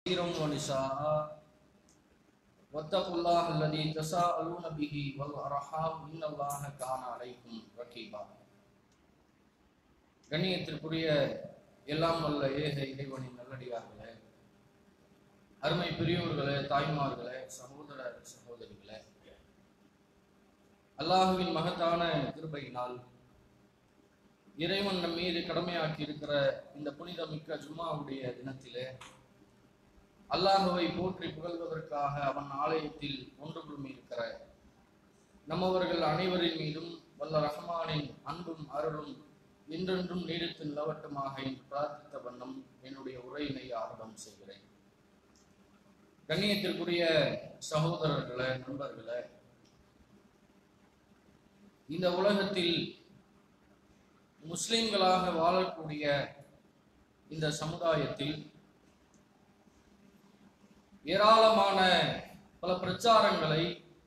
كثيرا ونساء واتقوا الله الذي تساءلون به والأرحام إن الله كان عليكم رقيبا கண்ணியத்திற்குரிய எல்லாம் வல்ல ஏக இறைவனின் நல்லடியார்களே அருமை பெரியோர்களே தாய்மார்களே சகோதர சகோதரிகளே அல்லாஹுவின் மகத்தான கிருபையினால் இறைவன் நம் மீது கடமையாக்கி இருக்கிற இந்த புனிதமிக்க ஜும்மாவுடைய தினத்திலே அல்லாஹுவை போற்றி புகழ்வதற்காக அவன் ஆலயத்தில் ஒன்று குழுமி இருக்கிற நம்மவர்கள் அனைவரின் மீதும் வல்ல ரஹ்மானின் அன்பும் அருளும் என்றென்றும் நீடித்து நிலவட்டுமாக என்று பிரார்த்தித்த வண்ணம் என்னுடைய உரையினை ஆரம்பம் செய்கிறேன் கண்ணியத்திற்குரிய சகோதரர்களே நண்பர்களே இந்த உலகத்தில் முஸ்லிம்களாக வாழக்கூடிய இந்த சமுதாயத்தில் ஏராளமான பல பிரச்சாரங்களை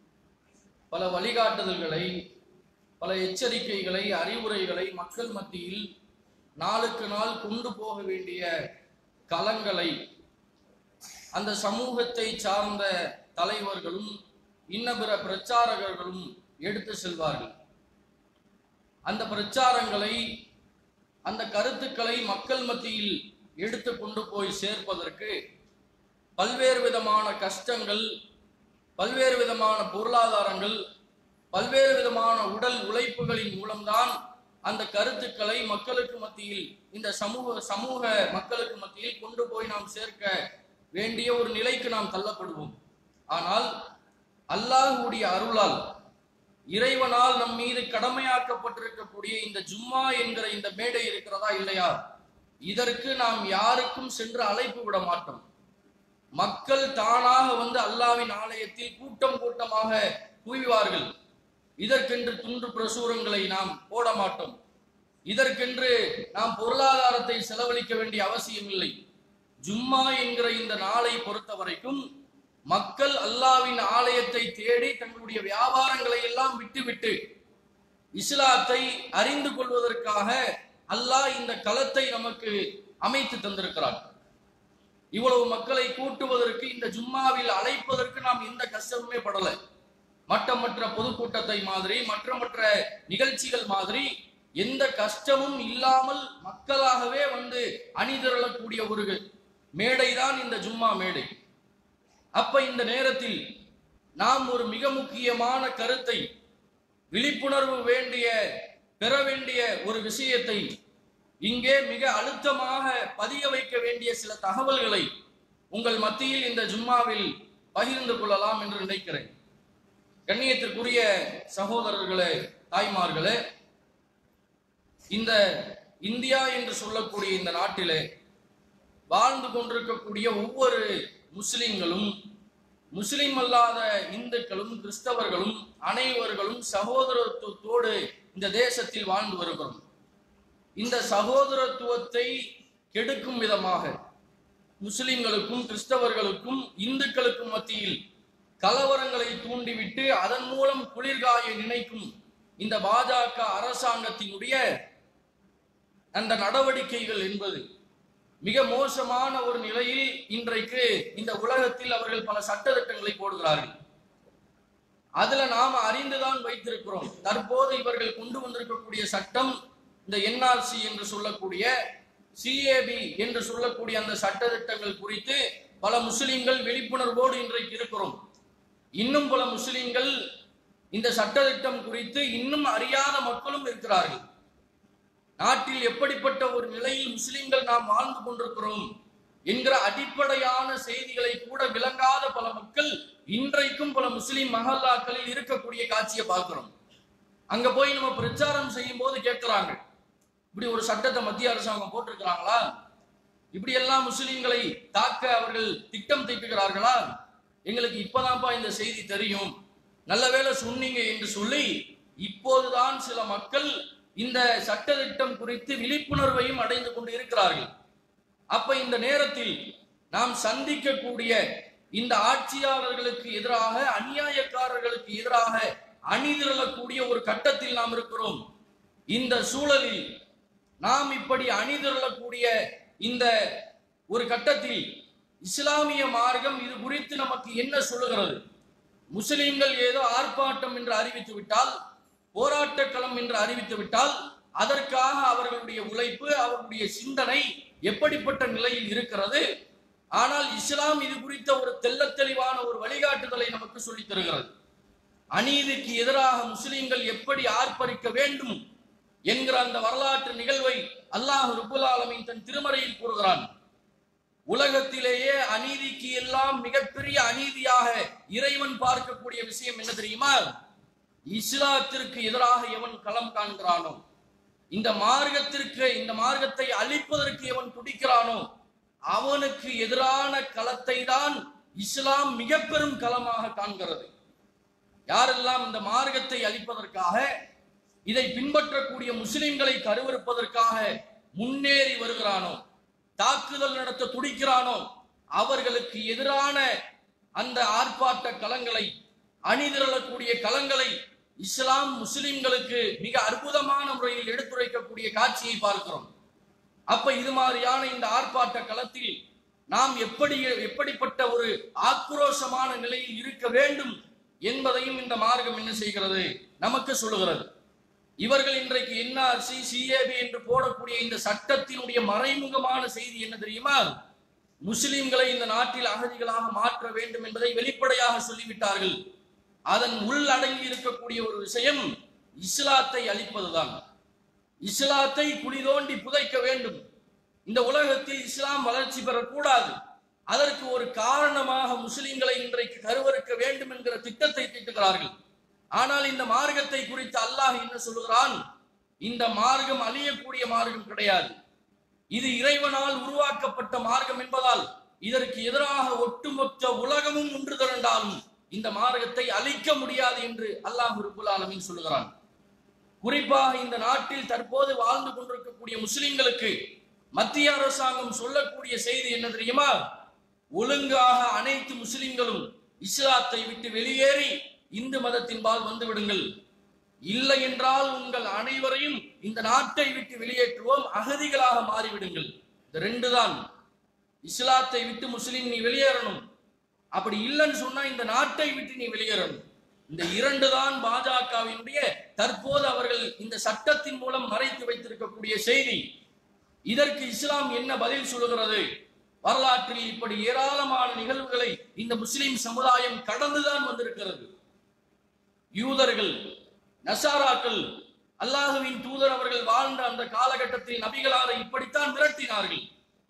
பல வழிகாட்டுதல்களை பல எச்சரிக்கைகளை அறிவுரைகளை மக்கள் மத்தியில் நாளுக்கு நாள் கொண்டு போக வேண்டிய களங்களை அந்த சமூகத்தை சார்ந்த தலைவர்களும் இன்ன பிற பிரச்சாரகர்களும் எடுத்து செல்வார்கள் அந்த பிரச்சாரங்களை அந்த கருத்துக்களை மக்கள் மத்தியில் எடுத்து கொண்டு போய் சேர்ப்பதற்கு பல்வேறு விதமான கஷ்டங்கள் பல்வேறு விதமான பொருளாதாரங்கள் பல்வேறு விதமான உடல் உழைப்புகளின் மூலம்தான் அந்த கருத்துக்களை மக்களுக்கு மத்தியில் இந்த சமூக சமூக மக்களுக்கு மத்தியில் கொண்டு போய் நாம் சேர்க்க வேண்டிய ஒரு நிலைக்கு நாம் தள்ளப்படுவோம் ஆனால் அல்லாஹுடைய அருளால் இறைவனால் நம் மீது கடமையாக்கப்பட்டிருக்கக்கூடிய இந்த ஜும்மா என்கிற இந்த மேடை இருக்கிறதா இல்லையா இதற்கு நாம் யாருக்கும் சென்று அழைப்பு விட மாட்டோம் மக்கள் தானாக வந்து அல்லாவின் ஆலயத்தில் கூட்டம் கூட்டமாக குவிவார்கள் இதற்கென்று துண்டு பிரசுரங்களை நாம் போட மாட்டோம் இதற்கென்று நாம் பொருளாதாரத்தை செலவழிக்க வேண்டிய அவசியம் இல்லை ஜும்மா என்கிற இந்த நாளை பொறுத்த வரைக்கும் மக்கள் அல்லாவின் ஆலயத்தை தேடி தங்களுடைய வியாபாரங்களை எல்லாம் விட்டுவிட்டு இஸ்லாத்தை அறிந்து கொள்வதற்காக அல்லாஹ் இந்த களத்தை நமக்கு அமைத்து தந்திருக்கிறான் இவ்வளவு மக்களை கூட்டுவதற்கு இந்த ஜும்மாவில் அழைப்பதற்கு நாம் எந்த கஷ்டமுமே படல மற்ற மற்ற பொதுக்கூட்டத்தை மாதிரி மற்ற மற்ற நிகழ்ச்சிகள் மாதிரி எந்த கஷ்டமும் இல்லாமல் மக்களாகவே வந்து அணிதிரளக்கூடிய ஒரு மேடைதான் இந்த ஜும்மா மேடை அப்ப இந்த நேரத்தில் நாம் ஒரு மிக முக்கியமான கருத்தை விழிப்புணர்வு வேண்டிய பெற வேண்டிய ஒரு விஷயத்தை இங்கே மிக அழுத்தமாக பதிய வைக்க வேண்டிய சில தகவல்களை உங்கள் மத்தியில் இந்த ஜும்மாவில் பகிர்ந்து கொள்ளலாம் என்று நினைக்கிறேன் கண்ணியத்திற்குரிய சகோதரர்களே தாய்மார்களே இந்த இந்தியா என்று சொல்லக்கூடிய இந்த நாட்டிலே வாழ்ந்து கொண்டிருக்கக்கூடிய ஒவ்வொரு முஸ்லிம்களும் முஸ்லிம் அல்லாத இந்துக்களும் கிறிஸ்தவர்களும் அனைவர்களும் சகோதரத்துவத்தோடு இந்த தேசத்தில் வாழ்ந்து வருகிறோம் இந்த சகோதரத்துவத்தை கெடுக்கும் விதமாக முஸ்லிம்களுக்கும் கிறிஸ்தவர்களுக்கும் இந்துக்களுக்கும் மத்தியில் கலவரங்களை தூண்டிவிட்டு அதன் மூலம் குளிர்காய நினைக்கும் இந்த பாஜக அரசாங்கத்தினுடைய அந்த நடவடிக்கைகள் என்பது மிக மோசமான ஒரு நிலையில் இன்றைக்கு இந்த உலகத்தில் அவர்கள் பல சட்டத்திட்டங்களை போடுகிறார்கள் அதுல நாம அறிந்துதான் வைத்திருக்கிறோம் தற்போது இவர்கள் கொண்டு வந்திருக்கக்கூடிய சட்டம் இந்த என்ஆர்சி என்று சொல்லக்கூடிய சிஏபி என்று சொல்லக்கூடிய அந்த சட்டத்திட்டங்கள் குறித்து பல முஸ்லிம்கள் விழிப்புணர்வோடு இன்றைக்கு இருக்கிறோம் இன்னும் பல முஸ்லிம்கள் இந்த சட்டத்திட்டம் குறித்து இன்னும் அறியாத மக்களும் இருக்கிறார்கள் நாட்டில் எப்படிப்பட்ட ஒரு நிலையில் முஸ்லிம்கள் நாம் வாழ்ந்து கொண்டிருக்கிறோம் என்கிற அடிப்படையான செய்திகளை கூட விளங்காத பல மக்கள் இன்றைக்கும் பல முஸ்லிம் மஹல்லாக்களில் இருக்கக்கூடிய காட்சியை பார்க்கிறோம் அங்க போய் நம்ம பிரச்சாரம் செய்யும் போது கேட்கிறாங்க இப்படி ஒரு சட்டத்தை மத்திய அரசாங்கம் போட்டிருக்கிறாங்களா இப்படி எல்லாம் முஸ்லிம்களை தாக்க அவர்கள் திட்டம் தீட்டுகிறார்களா எங்களுக்கு இப்பதான்ப்பா இந்த செய்தி தெரியும் நல்ல வேளை சொன்னீங்க என்று சொல்லி இப்போதுதான் சில மக்கள் இந்த சட்டத்திட்டம் குறித்து விழிப்புணர்வையும் அடைந்து கொண்டு இருக்கிறார்கள் அப்ப இந்த நேரத்தில் நாம் சந்திக்கக்கூடிய இந்த ஆட்சியாளர்களுக்கு எதிராக அநியாயக்காரர்களுக்கு எதிராக அணிதிரளக்கூடிய ஒரு கட்டத்தில் நாம் இருக்கிறோம் இந்த சூழலில் நாம் இப்படி அணிதிரளக்கூடிய இந்த ஒரு கட்டத்தில் இஸ்லாமிய மார்க்கம் இது குறித்து நமக்கு என்ன சொல்லுகிறது முஸ்லிம்கள் ஏதோ ஆர்ப்பாட்டம் என்று அறிவித்து விட்டால் போராட்ட களம் என்று அறிவித்து விட்டால் அதற்காக அவர்களுடைய உழைப்பு அவர்களுடைய சிந்தனை எப்படிப்பட்ட நிலையில் இருக்கிறது ஆனால் இஸ்லாம் இது குறித்த ஒரு தெள்ளத் தெளிவான ஒரு வழிகாட்டுதலை நமக்கு சொல்லித் தருகிறது அநீதிக்கு எதிராக முஸ்லிம்கள் எப்படி ஆர்ப்பரிக்க வேண்டும் என்கிற அந்த வரலாற்று நிகழ்வை அல்லாஹ் ருபுல் ஆலமீன் தன் திருமறையில் கூறுகிறான் உலகத்திலேயே அநீதிக்கு எல்லாம் மிகப்பெரிய அநீதியாக இறைவன் பார்க்கக்கூடிய விஷயம் என்ன தெரியுமா இஸ்லாத்திற்கு எதிராக எவன் களம் காண்கிறானோ இந்த மார்க்கத்திற்கு இந்த மார்க்கத்தை அழிப்பதற்கு எவன் துடிக்கிறானோ அவனுக்கு எதிரான களத்தை தான் இஸ்லாம் மிக பெரும் களமாக காண்கிறது யாரெல்லாம் இந்த மார்க்கத்தை அழிப்பதற்காக இதை பின்பற்றக்கூடிய முஸ்லிம்களை கருவறுப்பதற்காக முன்னேறி வருகிறானோ தாக்குதல் நடத்த துடிக்கிறானோ அவர்களுக்கு எதிரான அந்த ஆர்ப்பாட்ட களங்களை அணிதிரளக்கூடிய களங்களை இஸ்லாம் முஸ்லிம்களுக்கு மிக அற்புதமான முறையில் எடுத்துரைக்கக்கூடிய காட்சியை பார்க்கிறோம் அப்ப இது மாதிரியான இந்த ஆர்ப்பாட்ட களத்தில் நாம் எப்படி எப்படிப்பட்ட ஒரு ஆக்ரோஷமான நிலையில் இருக்க வேண்டும் என்பதையும் இந்த மார்க்கம் என்ன செய்கிறது நமக்கு சொல்லுகிறது இவர்கள் இன்றைக்கு என்ஆர்சி சிஏபி என்று போடக்கூடிய இந்த சட்டத்தினுடைய மறைமுகமான செய்தி என்ன தெரியுமா முஸ்லிம்களை இந்த நாட்டில் அகதிகளாக மாற்ற வேண்டும் என்பதை வெளிப்படையாக சொல்லிவிட்டார்கள் அதன் உள்ளடங்கி இருக்கக்கூடிய ஒரு விஷயம் இஸ்லாத்தை அழிப்பதுதான் இஸ்லாத்தை குழி தோண்டி புதைக்க வேண்டும் இந்த உலகத்தில் இஸ்லாம் வளர்ச்சி பெறக்கூடாது அதற்கு ஒரு காரணமாக முஸ்லிம்களை இன்றைக்கு கருவறுக்க வேண்டும் என்கிற திட்டத்தை தீட்டுகிறார்கள் ஆனால் இந்த மார்க்கத்தை குறித்து அல்லாஹ் என்ன சொல்லுகிறான் இந்த மார்க்கம் அழியக்கூடிய மார்க்கம் கிடையாது இது இறைவனால் உருவாக்கப்பட்ட மார்க்கம் என்பதால் இதற்கு எதிராக ஒட்டுமொத்த உலகமும் ஒன்று திரண்டாலும் இந்த மார்க்கத்தை அழிக்க முடியாது என்று அல்லாஹ் ரபுல் ஆலமீன் சொல்லுகிறான் குறிப்பாக இந்த நாட்டில் தற்போது வாழ்ந்து கொண்டிருக்கக்கூடிய முஸ்லிம்களுக்கு மத்திய அரசாங்கம் சொல்லக்கூடிய செய்தி என்ன தெரியுமா ஒழுங்காக அனைத்து முஸ்லிம்களும் இஸ்லாத்தை விட்டு வெளியேறி இந்து மதத்தின்பால் வந்து விடுங்கள் இல்லை என்றால் உங்கள் அனைவரையும் இந்த நாட்டை விட்டு வெளியேற்றுவோம் அகதிகளாக மாறிவிடுங்கள் இந்த ரெண்டு தான் இஸ்லாத்தை விட்டு முஸ்லிம் நீ வெளியேறணும் அப்படி இல்லைன்னு சொன்னா இந்த நாட்டை விட்டு நீ வெளியேறணும் இந்த இரண்டு தான் பாஜகவினுடைய தற்போது அவர்கள் இந்த சட்டத்தின் மூலம் மறைத்து வைத்திருக்கக்கூடிய செய்தி இதற்கு இஸ்லாம் என்ன பதில் சொல்லுகிறது வரலாற்றில் இப்படி ஏராளமான நிகழ்வுகளை இந்த முஸ்லிம் சமுதாயம் கடந்துதான் வந்திருக்கிறது யூதர்கள் நசாராக்கள் அல்லாஹுவின் தூதர் அவர்கள் வாழ்ந்த அந்த காலகட்டத்தில் நபிகளாரை இப்படித்தான் மிரட்டினார்கள்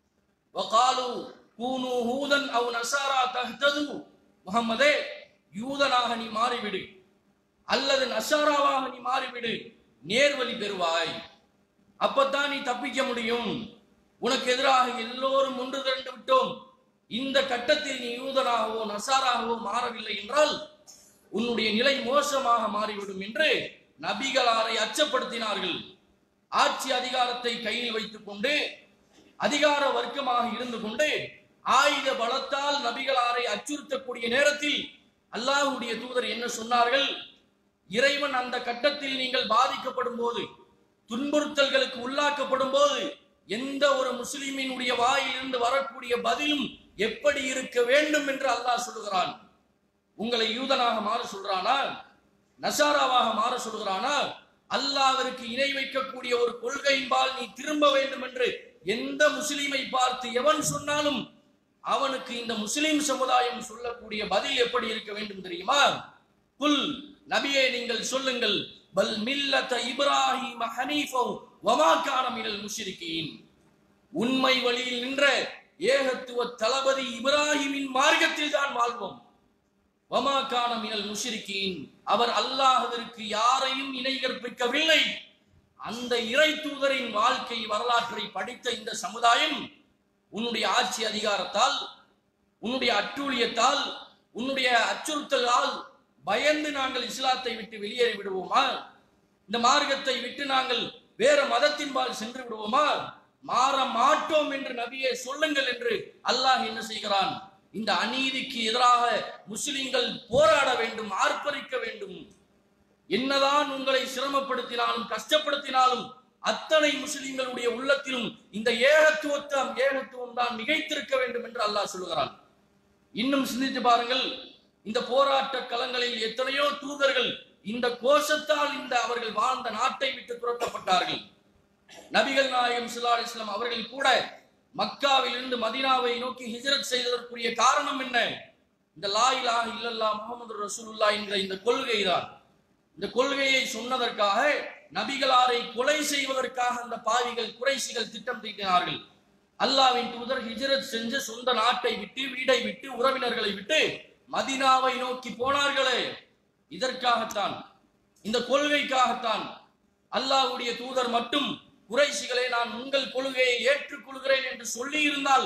வகாலு கூனு ஹூதன் அவ் நசாரா தஹ்தது முகம்மதே யூதனாக நீ மாறிவிடு அல்லது நசாராவாக நீ மாறிவிடு நேர்வழி பெறுவாய் அப்பத்தான் நீ தப்பிக்க முடியும் உனக்கு எதிராக எல்லோரும் ஒன்று திரண்டு விட்டோம் இந்த கட்டத்தில் நீ யூதனாகவோ நசாராகவோ மாறவில்லை என்றால் உன்னுடைய நிலை மோசமாக மாறிவிடும் என்று நபிகளாரை அச்சப்படுத்தினார்கள் ஆட்சி அதிகாரத்தை கையில் வைத்துக் கொண்டு அதிகார வர்க்கமாக இருந்து கொண்டு ஆயுத பலத்தால் நபிகளாரை அச்சுறுத்தக்கூடிய நேரத்தில் அல்லாஹ்வுடைய தூதர் என்ன சொன்னார்கள் இறைவன் அந்த கட்டத்தில் நீங்கள் பாதிக்கப்படும் போது துன்புறுத்தல்களுக்கு உள்ளாக்கப்படும் போது எந்த ஒரு முஸ்லிமினுடைய வாயிலிருந்து வரக்கூடிய பதிலும் எப்படி இருக்க வேண்டும் என்று அல்லாஹ் சொல்லுகிறான் உங்களை யூதனாக மாற சொல்றானா நசாராவாக மாற சொல்கிறானா அல்லாவிற்கு இணை வைக்கக்கூடிய ஒரு கொள்கையின்பால் நீ திரும்ப வேண்டும் என்று எந்த முஸ்லிமை பார்த்து எவன் சொன்னாலும் அவனுக்கு இந்த முஸ்லிம் சமுதாயம் சொல்லக்கூடிய பதில் எப்படி இருக்க வேண்டும் தெரியுமா புல் நபியே நீங்கள் சொல்லுங்கள் பல் மில்லத இப்ராஹிம் ஹனீஃபவ் வமா கான மினல் முஷ்ரிகீன் உண்மை வழியில் நின்ற ஏகத்துவ தளபதி இப்ராஹிமின் மார்க்கத்தில் தான் வாழ்வோம் வமா கான மினல் முஷ்ரிகீன் அவர் அல்லாஹ்விற்கு யாரையும் இணை கற்பிக்கவில்லை அந்த இறை தூதரின் வாழ்க்கை வரலாற்றை படித்த இந்த சமுதாயம் உன்னுடைய ஆட்சி அதிகாரத்தால் உன்னுடைய அட்டூழியத்தால் உன்னுடைய அச்சுறுத்தலால் பயந்து நாங்கள் இஸ்லாத்தை விட்டு வெளியேறி விடுவோமா இந்த மார்க்கத்தை விட்டு நாங்கள் வேற மதத்தின்பால் சென்று விடுவோமா மாற மாட்டோம் என்று நபியே சொல்லுங்கள் என்று அல்லாஹ் என்ன செய்கிறான் இந்த அநீதிக்கு எதிராக முஸ்லிம்கள் போராட வேண்டும் ஆர்ப்பரிக்க வேண்டும் என்னதான் உங்களை சிரமப்படுத்தினாலும் கஷ்டப்படுத்தினாலும் அத்தனை முஸ்லிம்களுடைய உள்ளத்திலும் இந்த ஏகத்துவத்தம் ஏகத்துவம் தான் மிகைத்திருக்க வேண்டும் என்று அல்லாஹ் சொல்லுகிறான் இன்னும் சிந்தித்து பாருங்கள் இந்த போராட்ட களங்களில் எத்தனையோ தூதர்கள் இந்த கோஷத்தால் இந்த அவர்கள் வாழ்ந்த நாட்டை விட்டு துரத்தப்பட்டார்கள் நபிகள் நாயகம் ஸல்லல்லாஹு அலைஹி வஸல்லம் அவர்கள் கூட மக்காவில் இருந்து மதீனாவை நோக்கி ஹிஜ்ரத் செய்ததற்குரிய காரணம் என்ன இந்த லா இலாஹ இல்லல்லாஹ் முஹம்மது ரசூலுல்லாஹ் என்கிற இந்த கொள்கை தான் இந்த கொள்கையை சொன்னதற்காக நபிகளாரை கொலை செய்வதற்காக அந்த பாவிகள் குறைசிகள் திட்டம் தீட்டினார்கள் அல்லாவின் தூதர் ஹிஜ்ரத் செஞ்சு சொந்த நாட்டை விட்டு வீடை விட்டு உறவினர்களை விட்டு மதீனாவை நோக்கி போனார்களே இதற்காகத்தான் இந்த கொள்கைக்காகத்தான் அல்லாஹ்வுடைய தூதர் மட்டும் குறைசிகளே நான் உங்கள் கொள்கையை ஏற்றுக்கொள்கிறேன் என்று சொல்லி இருந்தால்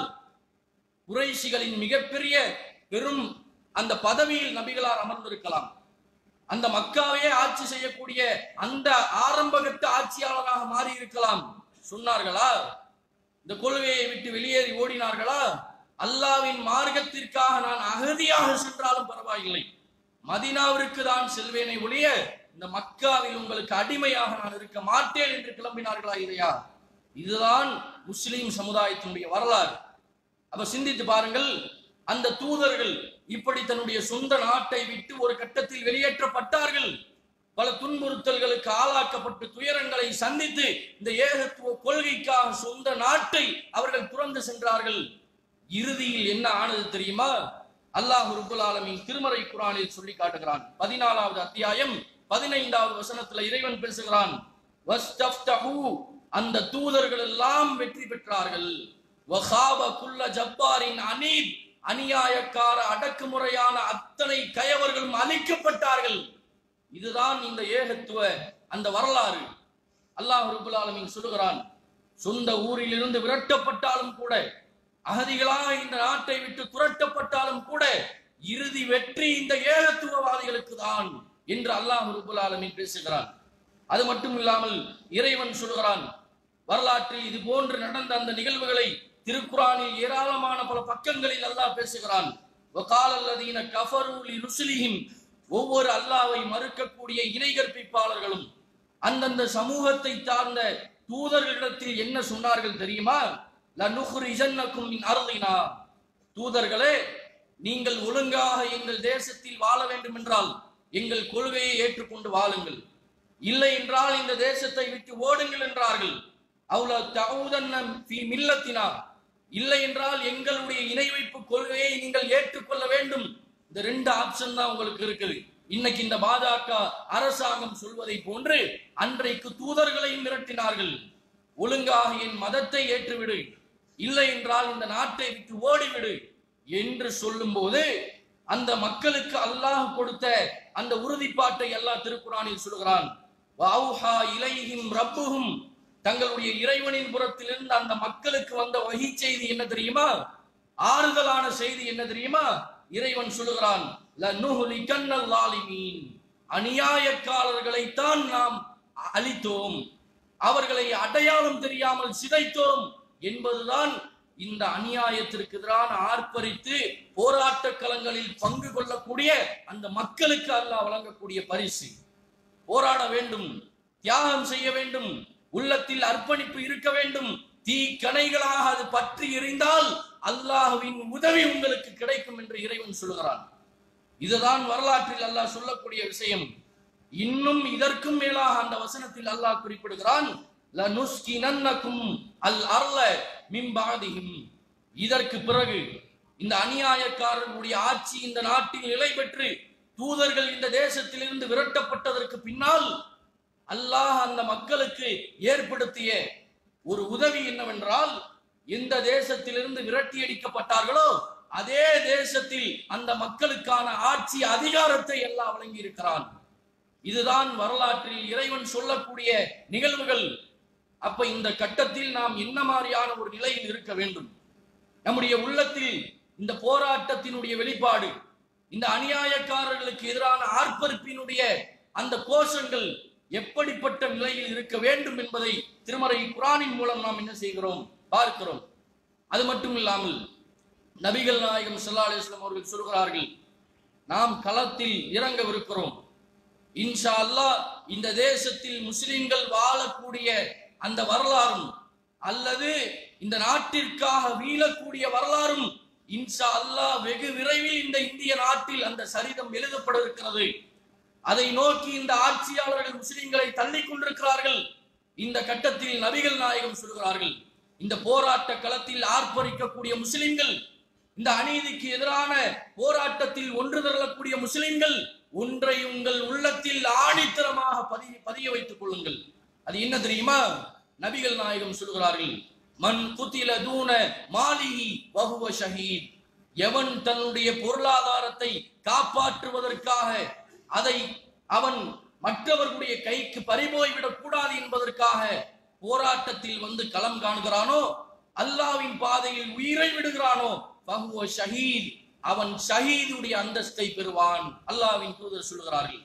குறைசிகளின் மிகப்பெரிய பெரும் அந்த பதவியில் நபிகளார் அமர்ந்திருக்கலாம் அந்த மக்காவையே ஆட்சி செய்யக்கூடிய அந்த ஆரம்பகட்ட ஆட்சியாளராக மாறி இருக்கலாம் சொன்னார்களா இந்த கொள்கையை விட்டு வெளியேறி ஓடினார்களா அல்லாவின் மார்க்கத்திற்காக நான் அகதியாக சென்றாலும் பரவாயில்லை மதினாவிற்கு தான் செல்வேனை ஒழிய இந்த மக்காவில் உங்களுக்கு அடிமையாக நான் இருக்க மாட்டேன் என்று கிளம்பினார்களா இல்லையா இதுதான் முஸ்லிம் சமுதாயத்தினுடைய வரலாறு அப்ப சிந்தித்து பாருங்கள் அந்த தூதர்கள் இப்படி தன்னுடைய சொந்த நாட்டை விட்டு ஒரு கட்டத்தில் வெளியேற்றப்பட்டார்கள் பல துன்புறுத்தல்களுக்கு ஆளாக்கப்பட்டு துயரங்களை சந்தித்து இந்த ஏகத்துவ கொள்கைக்காக சொந்த நாட்டை அவர்கள் துறந்து சென்றார்கள் இறுதியில் என்ன ஆனது தெரியுமா அல்லாஹ் ரபுல் ஆலமீன் திருமறை குரானில் சொல்லி காட்டுகிறான் பதினாலாவது அத்தியாயம் பதினைந்தாவது வசனத்துல இறைவன் பேசுகிறான் வஸ்தஃப்தஹு அந்த தூதர்கள் எல்லாம் வெற்றி பெற்றார்கள் வஹாப குல்ல ஜப்பாரின் அனீத் அநியாயக்கார அடக்குமுறையான அத்தனை கயவர்களும் அழிக்கப்பட்டார்கள் இதுதான் இந்த ஏகத்துவ அந்த வரலாறு அல்லாஹ் ரபுல் ஆலமீன் சொல்லுகிறான் சொந்த ஊரிலிருந்து விரட்டப்பட்டாலும் கூட அகதிகளாக இந்த நாட்டை விட்டு துரட்டப்பட்டாலும் கூட இறுதி வெற்றி இந்த ஏகத்துவவாதிகளுக்கு தான் என்று அல்லாஹ் ரபுல் ஆலமீன் பேசுகிறான் அது மட்டும் இல்லாமல் இறைவன் சொல்கிறான் வரலாற்றில் இது போன்று நடந்த அந்த நிகழ்வுகளை திருக்குறானில் ஏராளமான பல பக்கங்களில் அல்லாஹ் பேசுகிறான் வகாலல்லதீன கஃபரு லிருசுலிஹிம் ஒவ்வொரு அல்லாவை மறுக்கக்கூடிய இணை கற்பிப்பாளர்களும் அந்தந்த சமூகத்தை சார்ந்த தூதர்களிடத்தில் என்ன சொன்னார்கள் தெரியுமா லனுஹ்ரிஜன்னக்கும் மின் அர்தினா தூதர்களே நீங்கள் ஒழுங்காக எங்கள் தேசத்தில் வாழ வேண்டும் என்றால் எங்கள் கொள்கையை ஏற்றுக்கொண்டு வாழுங்கள் இல்லை என்றால் இந்த தேசத்தை விட்டு ஓடுங்கள் என்றார்கள் அவ்வளோ தவுதன்ன மில்லத்தினா இல்லை என்றால் எங்களுடைய இணை வைப்பு கொள்கையை நீங்கள் ஏற்றுக்கொள்ள வேண்டும் இந்த ரெண்டு ஆப்ஷன் தான் உங்களுக்கு இருக்குது இன்னைக்கு இந்த பாஜக அரசாங்கம் சொல்வதை போன்று அன்றைக்கு தூதர்களையும் மிரட்டினார்கள் ஒழுங்காக என் மதத்தை ஏற்றுவிடு இல்லை என்றால் இந்த நாட்டை விட்டு ஓடிவிடு என்று சொல்லும்போது அந்த மக்களுக்கு அல்லாஹ் கொடுத்த அந்த உறுதிப்பாட்டை அல்லாஹ் திருக்குறானில் சொல்கிறான் வௌஹா இலைஹிம் ரப்புஹும் தங்களுடைய இறைவனின் புறத்திலிருந்து அந்த மக்களுக்கு வந்த வகை செய்தி என்ன தெரியுமா ஆறுதலான செய்தி என்ன தெரியுமா இறைவன் சொல்லுகிறான் லனுஹ்லிகன்னல் லாலிமீன் அநியாயக்காரர்களைத்தான் நாம் அழித்தோம் அவர்களை அடையாளம் தெரியாமல் சிதைத்தோம் என்பதுதான் இந்த அநியாயத்திற்கு எதிரான ஆர்ப்பரித்து போராட்ட களங்களில் பங்கு கொள்ளக்கூடிய அந்த மக்களுக்கு அல்லாஹ் வழங்கக்கூடிய பரிசு போராட வேண்டும் தியாகம் செய்ய வேண்டும் உள்ளத்தில் அர்ப்பணிப்பு இருக்க வேண்டும் தீ கணைகளாக அது பற்றி எறிந்தால் அல்லாஹ்வின் உதவி உங்களுக்கு கிடைக்கும் என்று இறைவன் சொல்லுகிறான் இதுதான் வரலாற்றில் அல்லாஹ் சொல்லக்கூடிய விஷயம் இன்னும் இதற்கும் மேலாக அந்த வசனத்தில் அல்லாஹ் குறிப்பிடுகிறான் லனுஸ்கினன்னக்கும் அல் அர்ல மிம்பாதிஹிம் இதற்கு பிறகு இந்த அநியாயக்காரர்களுடைய ஆட்சி இந்த நாட்டில் நிலை பெற்று தூதர்கள் இந்த தேசத்திலிருந்து விரட்டப்பட்டதற்கு பின்னால் அல்லாஹ் அந்த மக்களுக்கு ஏற்படுத்திய ஒரு உதவி என்னவென்றால் எந்த தேசத்திலிருந்து விரட்டி அடிக்கப்பட்டார்களோ அதே தேசத்தில் அந்த மக்களுக்கான ஆட்சி அதிகாரத்தை எல்லாம் வழங்கி இருக்கிறான் இதுதான் வரலாற்றில் இறைவன் சொல்லக்கூடிய நிகழ்வுகள் அப்ப இந்த கட்டத்தில் நாம் என்ன மாதிரியான ஒரு நிலையில் இருக்க வேண்டும் நம்முடைய உள்ளத்தில் இந்த போராட்டத்தினுடைய வெளிப்பாடு இந்த அநியாயக்காரர்களுக்கு எதிரான ஆர்ப்பரிப்பினுடைய அந்த கோஷங்கள் எப்படிப்பட்ட நிலையில் இருக்க வேண்டும் என்பதை திருமறை குரானின் மூலம் நாம் என்ன செய்கிறோம் பார்க்கிறோம் அது மட்டும் இல்லாமல் நபிகள் நாயகம் ஸல்லல்லாஹு அலைஹி வஸல்லம் அவர்கள் சொல்கிறார்கள் நாம் களத்தில் இறங்கவிருக்கிறோம் இன்ஷா அல்லாஹ் இந்த தேசத்தில் முஸ்லிம்கள் வாழக்கூடிய அந்த வரலாறும் அல்லது இந்த நாட்டிற்காக வீழக்கூடிய வரலாறும் இன்ஷா அல்லாஹ் வெகு விரைவில் இந்த இந்திய நாட்டில் அந்த சரிதம் எழுதப்பட இருக்கிறது அதை நோக்கி இந்த ஆட்சியாளர்கள் முஸ்லிம்களை தள்ளிக் கொண்டிருக்கிறார்கள் இந்த கட்டத்தில் நபிகள் நாயகம் சொல்கிறார்கள் இந்த போராட்ட களத்தில் ஆர்ப்பரிக்கக்கூடிய முஸ்லிம்கள் இந்த அநீதிக்கு எதிரான போராட்டத்தில் ஒன்று திரளக்கூடிய முஸ்லிம்கள் ஒன்றை உங்கள் உள்ளத்தில் ஆணித்தரமாக பதிய பதிய வைத்துக் கொள்ளுங்கள் அது என்ன தெரியுமா நபிகள் நாயகம் சொல்கிறார்கள் மன் குத்தில தூன மாலிஹி வஹுவ ஷஹீத் எவன் தன்னுடைய பொருளாதாரத்தை காப்பாற்றுவதற்காக அதை அவன் மற்றவர்களுடைய கைக்கு பறிபோய்விடக் கூடாது என்பதற்காக போராட்டத்தில் வந்து களம் காணுகிறானோ அல்லாவின் பாதையில் உயிரை விடுகிறானோ பகுவ ஷஹீத் அவன் ஷஹீதுடைய அந்தஸ்தை பெறுவான் அல்லாவின் தூதர் சொல்கிறார்கள்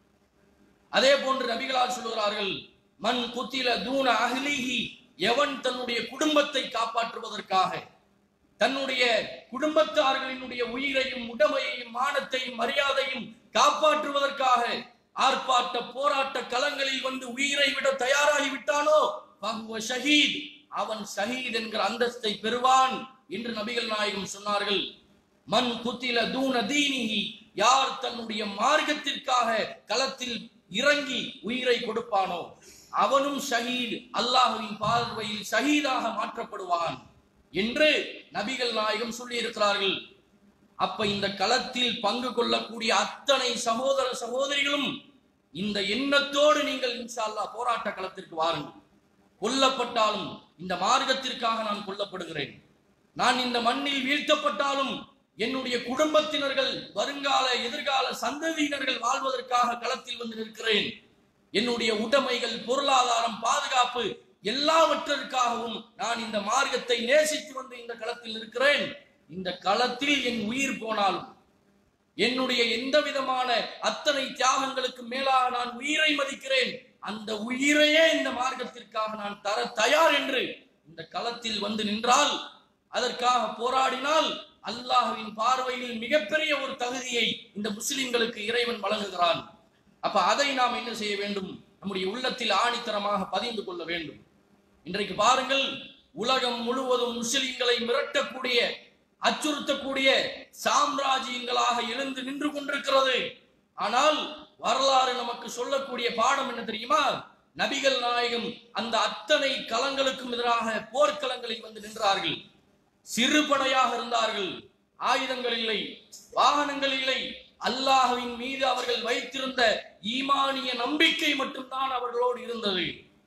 அதே போன்று நபிகளார் சொல்கிறார்கள் மண் குத்தில தூன அஹ்லிஹி எவன் தன்னுடைய குடும்பத்தை காப்பாற்றுவதற்காக தன்னுடைய குடும்பத்தார்களினுடைய உயிரையும் உடமையையும் மானத்தையும் மரியாதையும் காப்பாற்றுவதற்காக ஆர்ப்பாட்ட போராட்ட களங்களில் வந்து உயிரை விட தயாராகி விட்டானோ பகுவ ஷஹீத் அவன் ஷஹீத் என்கிற அந்தஸ்தை பெறுவான் என்று நபிகள் நாயகம் சொன்னார்கள் மண் குத்தில தூன தீனிஹி யார் தன்னுடைய மார்க்கத்திற்காக களத்தில் இறங்கி உயிரை கொடுப்பானோ அவனும் ஷஹீத் அல்லாஹுவின் பார்வையில் ஷஹீதாக மாற்றப்படுவான் என்று நபிகள் நாயகம் சொல்லி இருக்கிறார்கள் அப்ப இந்த களத்தில் பங்கு கொள்ளக்கூடிய அத்தனை சகோதர சகோதரிகளும் இந்த எண்ணத்தோடு நீங்கள் இன்ஷா அல்லாஹ் போராட்ட களத்திற்கு வாருங்கள் கொல்லப்பட்டாலும் இந்த மார்க்கத்திற்காக நான் கொல்லப்படுகிறேன் நான் இந்த மண்ணில் வீழ்த்தப்பட்டாலும் என்னுடைய குடும்பத்தினர்கள் வருங்கால எதிர்கால சந்ததியினர்கள் வாழ்வதற்காக களத்தில் வந்து நிற்கிறேன் என்னுடைய உடைமைகள் பொருளாதாரம் பாதுகாப்பு எல்லாவற்றிற்காகவும் நான் இந்த மார்க்கத்தை நேசித்து வந்து இந்த களத்தில் இருக்கிறேன் இந்த களத்தில் என் உயிர் போனாலும் என்னுடைய எந்த விதமான அத்தனை தியாகங்களுக்கு மேலாக நான் உயிரை மதிக்கிறேன் அந்த உயிரையே இந்த மார்க்கத்திற்காக நான் தர தயார் என்று இந்த களத்தில் வந்து நின்றால் அதற்காக போராடினால் அல்லாஹ்வின் பார்வையில் மிகப்பெரிய ஒரு தகுதியை இந்த முஸ்லிம்களுக்கு இறைவன் வழங்குகிறான் அப்ப அதை நாம் என்ன செய்ய வேண்டும் நம்முடைய உள்ளத்தில் ஆணித்தரமாக பதிந்து கொள்ள வேண்டும் இன்றைக்கு பாருங்கள் உலகம் முழுவதும் முஸ்லிம்களை மிரட்டக்கூடிய அச்சுறுத்தக்கூடிய சாம்ராஜ்யங்களாக எழுந்து நின்று கொண்டிருக்கிறது ஆனால் வரலாறு நமக்கு சொல்லக்கூடிய பாடம் என்ன தெரியுமா நபிகள் நாயகம் அந்த அத்தனை களங்களுக்கும் எதிராக போர்க்களங்களில் வந்து நின்றார்கள் சிறுபடையாக இருந்தார்கள் ஆயுதங்கள் இல்லை வாகனங்கள் இல்லை அல்லாஹ்வின் மீது அவர்கள் வைத்திருந்த ஈமானிய நம்பிக்கை மட்டும்தான் அவர்களோடு இருந்தது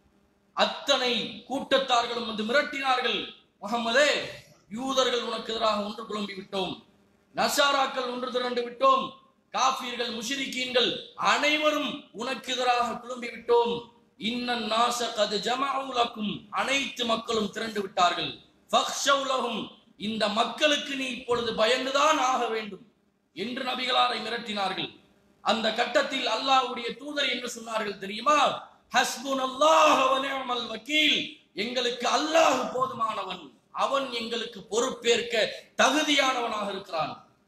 அத்தனை கூட்டத்தார்களும் வந்து மிரட்டினார்கள் முகமதே யூதர்கள் உனக்கு எதிராக ஒன்று குழம்பி விட்டோம் நசாராக்கள் ஒன்று திரண்டு விட்டோம் காஃபியர்கள் முஷிரிக்கீன்கள் அனைவரும் உனக்கு எதிராக குழம்பி விட்டோம் இன்னன் நாச கது ஜமாவுலக்கும் அனைத்து மக்களும் திரண்டு விட்டார்கள் ஃபக்ஷவுலகும் இந்த மக்களுக்கு நீ இப்பொழுது பயந்துதான் ஆக வேண்டும் என்று நபிகளாரை மிரட்டினார்கள் அந்த கட்டத்தில் அல்லாஹ்வுடைய தூதர் என்ன சொன்னார்கள் தெரியுமா ஹஸ்புனல்லாஹ வ நிஅமல் வக்கீல் எங்களுக்கு அல்லாஹ் போதுமானவன் அவன் எங்களுக்கு பொறுப்பேற்க தகுதியானவனாக இருக்கிறான்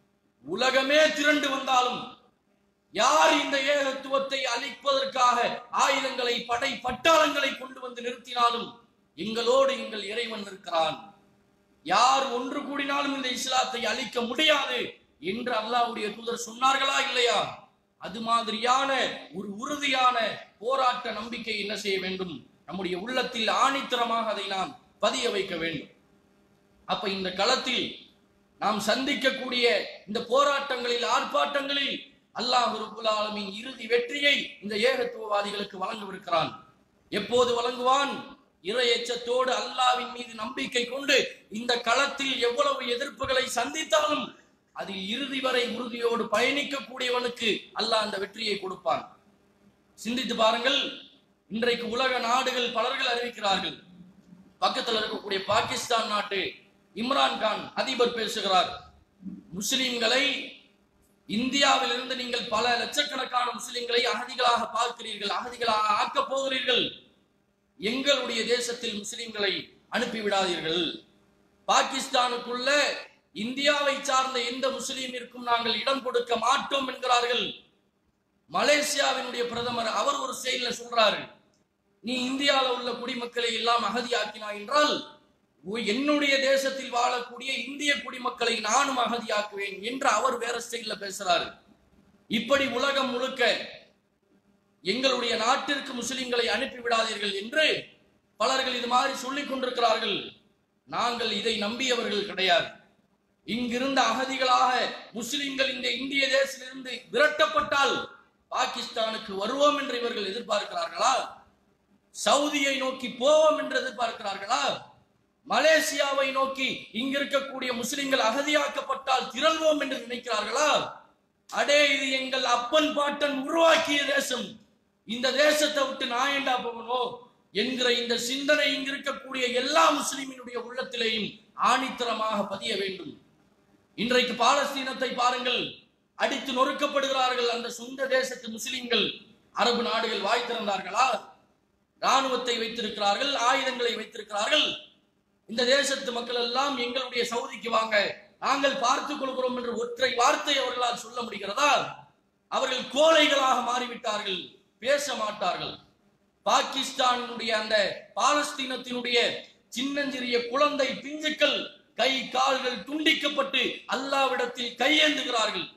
உலகமே திரண்டு வந்தாலும் யார் இந்த ஏகத்துவத்தை அழிப்பதற்காக ஆயுதங்களை படை பட்டாளங்களை கொண்டு வந்து நிறுத்தினாலும் எங்களோடு எங்கள் இறைவன் இருக்கிறான் யார் ஒன்று கூடினாலும் இந்த இஸ்லாத்தை அழிக்க முடியாது என்று அல்லாஹ்வுடைய தூதர் சொன்னார்களா இல்லையா அது மாதிரியான ஒரு உறுதியான போராட்ட நம்பிக்கை என்ன செய்ய வேண்டும் நம்முடைய உள்ளத்தில் ஆணித்தரமாக அதை நாம் பதிய வைக்க வேண்டும் அப்ப இந்த களத்தில் நாம் சந்திக்கக்கூடிய இந்த போராட்டங்களில் ஆர்ப்பாட்டங்களில் அல்லாஹ் ரப்புல் ஆலமீன் இறுதி வெற்றியை இந்த ஏகத்துவவாதிகளுக்கு வழங்கவிருக்கிறான் எப்போது வழங்குவான் இறை எச்சத்தோடு அல்லாவின் மீது நம்பிக்கை கொண்டு இந்த களத்தில் எவ்வளவு எதிர்ப்புகளை சந்தித்தாலும் அதில் இறுதி வரை உறுதியோடு பயணிக்கக்கூடியவனுக்கு அல்லாஹ் அந்த வெற்றியை கொடுப்பான் சிந்தித்து பாருங்கள் இன்றைக்கு உலக நாடுகள் பலர்கள் அறிவிக்கிறார்கள் பக்கத்தில் இருக்கக்கூடிய பாகிஸ்தான் நாட்டு இம்ரான் கான் அதிபர் பேசுகிறார் முஸ்லிம்களை இந்தியாவிலிருந்து நீங்கள் பல லட்சக்கணக்கான முஸ்லிம்களை அகதிகளாக பார்க்கிறீர்கள் அகதிகளாக ஆக்கப் போகிறீர்கள் எங்களுடைய தேசத்தில் முஸ்லிம்களை அனுப்பிவிடாதீர்கள் பாகிஸ்தானுக்குள்ள இந்தியாவை சார்ந்த எந்த முஸ்லீமிற்கும் நாங்கள் இடம் கொடுக்க மாட்டோம் என்கிறார்கள் மலேசியாவினுடைய பிரதமர் அவர் ஒரு செயல சொல்றாரு நீ இந்தியாவில் உள்ள குடிமக்களை எல்லாம் அகதியாக்கினாய் என்றால் உ- என்னுடைய தேசத்தில் வாழக்கூடிய இந்திய குடிமக்களை நானும் அகதியாக்குவேன் என்று அவர் வேற ஸ்டைல்ல பேசுறாரு இப்படி உலகம் முழுக்க எங்களுடைய நாட்டிற்கு முஸ்லிம்களை அனுப்பிவிடாதீர்கள் என்று பலர்கள் இது மாதிரி சொல்லிக் கொண்டிருக்கிறார்கள் நாங்கள் இதை நம்பியவர்கள் கிடையாது இங்கிருந்த அகதிகளாக முஸ்லிம்கள் இந்த இந்திய தேசத்திலிருந்து விரட்டப்பட்டால் பாகிஸ்தானுக்கு வருவோம் என்று இவர்கள் எதிர்பார்க்கிறார்களா சவுதியை நோக்கி போவோம் என்று எதிர்பார்க்கிறார்களா மலேசியாவை நோக்கி இங்கிருக்கக்கூடிய முஸ்லிம்கள் அகதியாக்கப்பட்டால் திரள்வோம் என்று நினைக்கிறார்களா அடே இது எங்கள் அப்பன் பாட்டன் உருவாக்கிய தேசம் இந்த தேசத்தை விட்டு நான் ஏண்டா போகணும் என்கிற இந்த சிந்தனை இங்கிருக்கக்கூடிய எல்லா முஸ்லிமினுடைய உள்ளத்திலேயும் ஆணித்தரமாக பதிய வேண்டும் இன்றைக்கு பாலஸ்தீனத்தை பாருங்கள் அடித்து நொறுக்கப்படுகிறார்கள் அந்த சொந்த தேசத்து முஸ்லிம்கள் அரபு நாடுகள் வாய் திறந்தார்களா ராணுவத்தை வைத்திருக்கிறார்கள் ஆயுதங்களை வைத்திருக்கிறார்கள் இந்த தேசத்து மக்கள் எல்லாம் எங்களுடைய சவுதிக்கு வாங்க நாங்கள் பார்த்துக் கொள்கிறோம் என்று ஒற்றை வார்த்தை அவர்களால் சொல்ல முடிகிறதா அவர்கள் கோழைகளாக மாறிவிட்டார்கள் பேச மாட்டார்கள் பாகிஸ்தானுடைய அந்த பாலஸ்தீனத்தினுடைய சின்னஞ்சிறிய குழந்தை பிஞ்சுக்கள் கை கால்கள் துண்டிக்கப்பட்டு அல்லாவிடத்தில் கையேந்துகிறார்கள்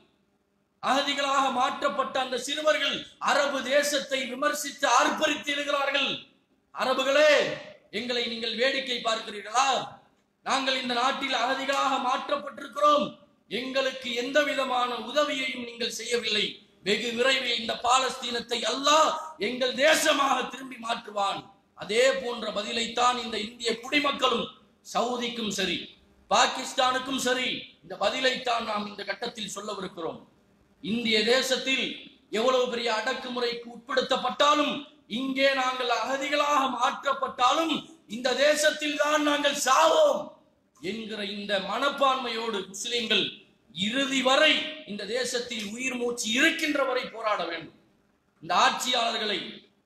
அகதிகளாக மாற்றப்பட்ட அந்த சிறுவர்கள் அரபு தேசத்தை விமர்சித்து ஆர்ப்பரித்து எழுகிறார்கள் அரபுகளே எங்களை நீங்கள் வேடிக்கை பார்க்கிறீர்களா நாங்கள் இந்த நாட்டில் அகதிகளாக மாற்றப்பட்டிருக்கிறோம் எங்களுக்கு எந்த விதமான உதவியையும் நீங்கள் செய்யவில்லை வெகு விரைவில் இந்த பாலஸ்தீனத்தை அல்லாஹ் எங்கள் தேசமாக திரும்பி மாற்றுவான் அதே போன்ற பதிலைத்தான் இந்த இந்திய குடிமக்களும் சவுதிக்கும் சரி பாகிஸ்தானுக்கும் சரி இந்த பதிலைத்தான் நாம் இந்த கட்டத்தில் சொல்லவிருக்கிறோம் இந்திய தேசத்தில் எவ்வளவு பெரிய அடக்குமுறைக்கு உட்படுத்தப்பட்டாலும் இங்கே நாங்கள் அகதிகளாக மாற்றப்பட்டாலும் இந்த தேசத்தில் தான் நாங்கள் சாவோம் என்கிற இந்த மனப்பான்மையோடு முஸ்லிம்கள் இறுதி வரை இந்த தேசத்தில் உயிர் மூச்சு இருக்கின்ற வரை போராட வேண்டும் இந்த ஆட்சியாளர்களை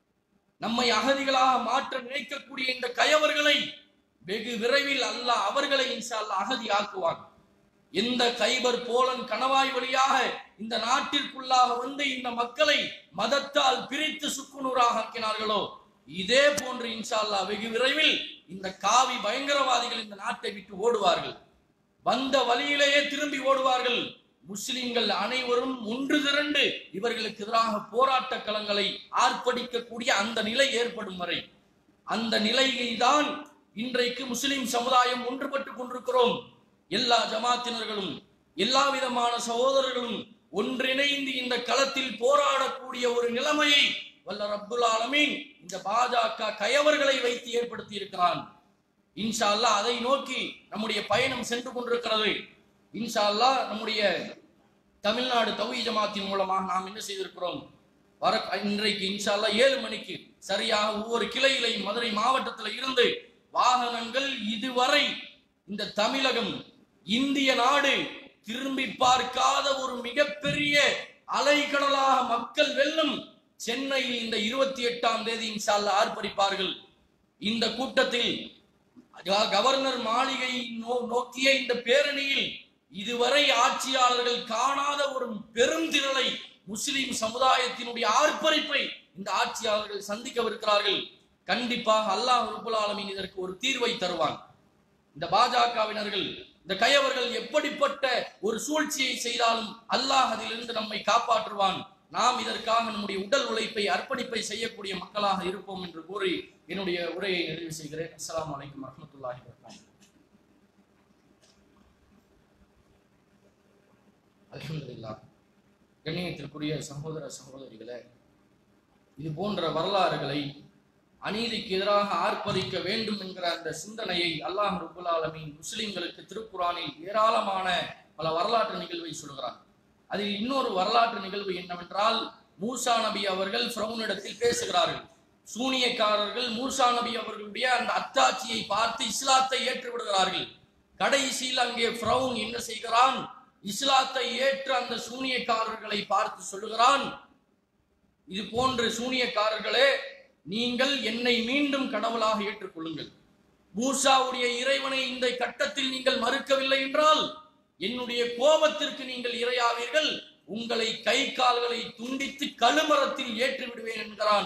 நம்மை அகதிகளாக மாற்ற நினைக்கக்கூடிய இந்த கயவர்களை வெகு விரைவில் அல்லாஹ் அவர்களை இன்ஷா அல்லாஹ் அகதி ஆக்குவான் எந்த கைபர் போலன் கணவாய் வழியாக இந்த நாட்டிற்குள்ளாக வந்து இந்த மக்களை மதத்தால் பிரித்து சுக்குநூறாக ஆக்கினார்களோ இதே போன்று இன்ஷா அல்லாஹ் வெகு விரைவில் இந்த காவி பயங்கரவாதிகள் இந்த நாட்டை விட்டு ஓடுவார்கள் வந்த வழியிலேயே திரும்பி ஓடுவார்கள் முஸ்லிம்கள் அனைவரும் ஒன்று திரண்டு இவர்களுக்கு எதிராக போராட்ட களங்களை ஆர்ப்பரிக்கக்கூடிய அந்த நிலை ஏற்படும் வரை அந்த நிலையை தான் இன்றைக்கு முஸ்லிம் சமுதாயம் ஒன்றுபட்டு கொண்டிருக்கிறோம் எல்லா ஜமாத்தினர்களும் எல்லா விதமான சகோதரர்களும் ஒன்றிணைந்து இந்த களத்தில் போராடக்கூடிய ஒரு நிலைமையை வல்ல ரப்புல் ஆலமீன் இந்த பாஜக கயவர்களை வைத்து ஏற்படுத்தி இருக்கிறான் இன்ஷா அல்லாஹ் அதை நோக்கி நம்முடைய பயணம் சென்று கொண்டிருக்கிறது இன்ஷா அல்லாஹ் நம்முடைய தமிழ்நாடு தௌஹி ஜமாத்தின் மூலமாக நாம் என்ன செய்திருக்கிறோம் வர இன்றைக்கு இன்ஷா அல்லாஹ் ஏழு மணிக்கு சரியாக ஒவ்வொரு கிளையிலையும் மதுரை மாவட்டத்தில் இருந்து வாகனங்கள் இதுவரை இந்த தமிழகம் இந்திய நாடு திரும்பி பார்க்காத ஒரு மிகப்பெரிய அலைக்கடலாக மக்கள் வெல்லும் சென்னையில் இந்த இருபத்தி எட்டாம் தேதி இன்ஷா அல்லாஹ் ஆர்ப்பரிப்பார்கள் இந்த கூட்டத்தில் க- கவர்னர் மாளிகை நோ- நோக்கிய இந்த பேரணியில் இதுவரை ஆட்சியாளர்கள் காணாத ஒரு பெரும் திரளை முஸ்லிம் சமுதாயத்தினுடைய ஆர்ப்பரிப்பை இந்த ஆட்சியாளர்கள் சந்திக்கவிருக்கிறார்கள் கண்டிப்பாக அல்லாஹ் ரப்புல் ஆலமீன் இதற்கு ஒரு தீர்வை தருவான் இந்த பாஜகவினர்கள் இந்த கயவர்கள் எப்படிப்பட்ட ஒரு சூழ்ச்சியை செய்தாலும் அல்லாஹ் அதிலிருந்து நம்மை காப்பாற்றுவான் நாம் இதற்காக நம்முடைய உடல் உழைப்பை அர்ப்பணிப்பை செய்யக்கூடிய மக்களாக இருப்போம் என்று கூறி என்னுடைய உரையை நிறைவு செய்கிறேன் அஸ்ஸலாமு அலைக்கும் வரஹ்மத்துல்லாஹி வபரகாத்துஹு அல்ஹம்துலில்லாஹ் கண்ணியத்திற்குரிய சகோதர சகோதரிகளே இது போன்ற வரலாறுகளை அநீதிக்கு எதிராக ஆர்ப்பரிக்க வேண்டும் என்கிற அந்த சிந்தனையை அல்லாஹ் ரப்புல் ஆலமீன் முஸ்லிம்களுக்கு திருக்குறானில் ஏராளமான பல வரலாற்று நிகழ்வை சொல்கிறார் அதில் இன்னொரு வரலாற்று நிகழ்வு என்னவென்றால் மூசா நபி அவர்கள் ஃபிரௌனிடத்தில் பேசுகிறார்கள் சூனியக்காரர்கள் மூசா நபி அவர்களுடைய அந்த அத்தாட்சியை பார்த்து இஸ்லாத்தை ஏற்று விடுகிறார்கள் கடைசியில் அங்கே ஃபிரௌன் என்ன செய்கிறான் இஸ்லாத்தை ஏற்று அந்த சூனியக்காரர்களை பார்த்து சொல்லுகிறான் இது போன்ற சூனியக்காரர்களே நீங்கள் என்னை மீண்டும் கடவுளாக ஏற்றுக்கொள்ளுங்கள் மூசாவுடைய இறைவனை இந்த கட்டத்தில் நீங்கள் மறுக்கவில்லை என்றால் என்னுடைய கோபத்திற்கு நீங்கள் இரையாவீர்கள் உங்களை கை கால்களை துண்டித்து கழுமரத்தில் ஏற்றி விடுவேன் என்கிறான்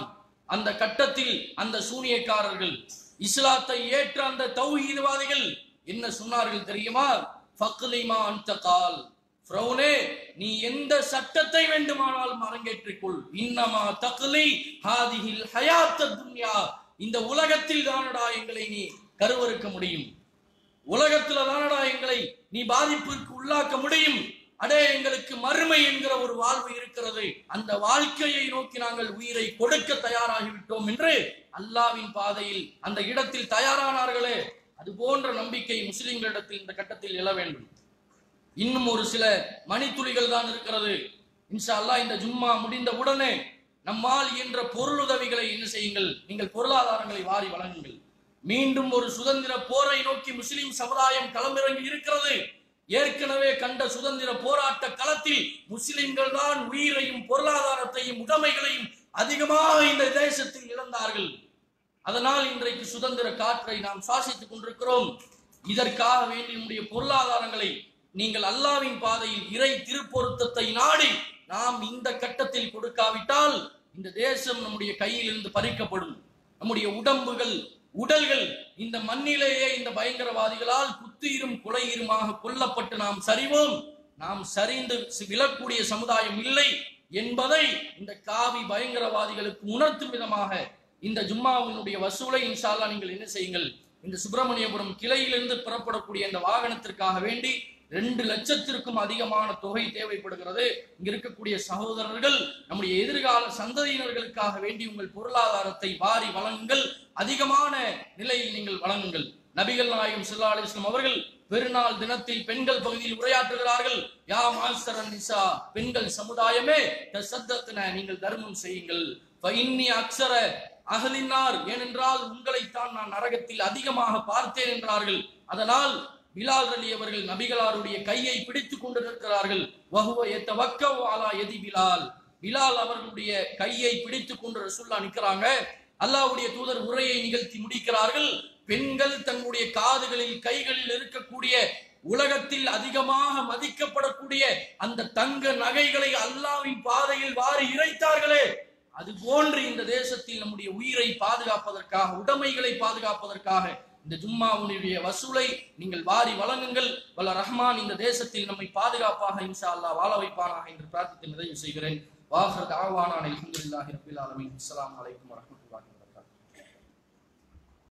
அந்த கட்டத்தில் அந்த சூனியக்காரர்கள் இஸ்லாத்தை ஏற்ற அந்த தௌஹீதவாதிகள் என்ன சொன்னார்கள் தெரியுமா ஃபக்லிமா அந்த கால் ஃப்ரௌனே நீ எந்த சட்டத்தை வேண்டுமானாலும் அரங்கேற்றிக்கொள் இன்னமா தக்லி ஹாதிஹில் ஹயாத்த துன்யா இந்த உலகத்தில் தானடா எங்களை நீ கருவறுக்க முடியும் உலகத்துல தானடா எங்களை நீ பாதிப்பிற்கு உள்ளாக்க முடியும் அடே எங்களுக்கு மறுமை என்கிற ஒரு வாழ்வு இருக்கிறது அந்த வாழ்க்கையை நோக்கி நாங்கள் உயிரை கொடுக்க தயாராகிவிட்டோம் என்று அல்லாவின் பாதையில் அந்த இடத்தில் தயாரானார்களே அது போன்ற நம்பிக்கை முஸ்லிம்களிடத்தில் இந்த கட்டத்தில் எழ வேண்டும் இன்னும் ஒரு சில மணித்துளிகள் தான் இருக்கிறது இன்ஷா அல்லாஹ் இந்த ஜும்மா முடிந்த உடனே நம்மால் இயன்ற பொருளுதவிகளை என்ன செய்யுங்கள் நீங்கள் பொருளாதாரங்களை வாரி வழங்குங்கள் மீண்டும் ஒரு சுதந்திர போரை நோக்கி முஸ்லிம் சமுதாயம் களமிறங்கி இருக்கிறது ஏற்கனவே கண்ட சுதந்திர போராட்ட களத்தில் முஸ்லிம்கள் தான் உயிரையும் பொருளாதாரத்தையும் உடைமைகளையும் அதிகமாக இந்த தேசத்தில் இழந்தார்கள் அதனால் இன்றைக்கு சுதந்திர காற்றை நாம் சுவாசித்துக் கொண்டிருக்கிறோம் இதற்காக வேண்டி நம்முடைய பொருளாதாரங்களை நீங்கள் அல்லாவின் பாதையில் இறை திருப்பொருத்தத்தை நாடி நாம் இந்த கட்டத்தில் கொடுக்காவிட்டால் இந்த தேசம் நம்முடைய கையில் இருந்து பறிக்கப்படும் நம்முடைய உடம்புகள் உடல்கள் இந்த மண்ணிலேயே இந்த பயங்கரவாதிகளால் குத்துயிரும் கொலையுருமாக கொல்லப்பட்டு நாம் சரிவோம் நாம் சரிந்து விழக்கூடிய சமுதாயம் இல்லை என்பதை இந்த காவி பயங்கரவாதிகளுக்கு உணர்த்தும் விதமாக இந்த ஜும்மாவினுடைய வசூலை இன்ஷால்லா நீங்கள் என்ன செய்யுங்கள் இந்த சுப்பிரமணியபுரம் கிளையிலிருந்து புறப்படக்கூடிய இந்த வாகனத்திற்காக வேண்டி ரெண்டு லட்சத்திற்கும் அதிகமான தொகை தேவைப்படுகிறது இங்க இருக்கக்கூடிய சகோதரர்கள் நம்முடைய எதிர்கால சந்ததியினர்களுக்காக வேண்டி உங்கள் பொருளாதாரத்தை வாரி வழங்குங்கள் அதிகமான நிலையில் நீங்கள் வழங்குங்கள் நபிகள் நாயகம் ஸல்லல்லாஹு அலைஹி வஸல்லம் அவர்கள் பெருநாள் தினத்தில் பெண்கள் பகுதியில் உரையாற்றுகிறார்கள் யா மாஸ்டர் நிசா பெண்கள் சமுதாயமே தசத்தத்தின நீங்கள் தர்மம் செய்யுங்கள் ஃபஇன்னி அக்ஸர அகலினார் ஏனென்றால் உங்களைத்தான் நான் நரகத்தில் அதிகமாக பார்த்தேன் என்றார்கள் அதனால் பிலால் அலி அவர்கள் நபிகளாருடைய கையை பிடித்துக் கொண்டிருக்கிறார்கள் வஹுவ எத்தவக்கவ் அலா எதி பிலால் பிலால் அவர்களுடைய கையை பிடித்துக் கொண்டு ரசுல்லா நிற்கிறாங்க அல்லாஹ்வுடைய தூதர் உரையை நிகழ்த்தி முடிக்கிறார்கள் பெண்கள் தங்களுடைய காதுகளில் கைகளில் இருக்கக்கூடிய உலகத்தில் அதிகமாக மதிக்கப்படக்கூடிய அந்த தங்க நகைகளை அல்லாவின் பாதையில் வாரி இறைத்தார்களே அது போன்று இந்த தேசத்தில் நம்முடைய உயிரை பாதுகாப்பதற்காக உடைமைகளை பாதுகாப்பதற்காக இந்த ஜும்மாவுடைய வசூலை நீங்கள் வாரி வழங்குங்கள் வல்ல ரஹ்மான் இந்த தேசத்தில் நம்மை பாதுகாப்பாக இன்ஷா அல்லாஹ் வாழ வைப்பானாக என்று பிரார்த்தித்து நிறைவு செய்கிறேன் வாஹர் தாவான அல்ஹம்துலில்லாஹி ரப்பில் ஆலமீன் அஸ்ஸலாமு அலைக்கும் வரஹ்மத்துல்லாஹி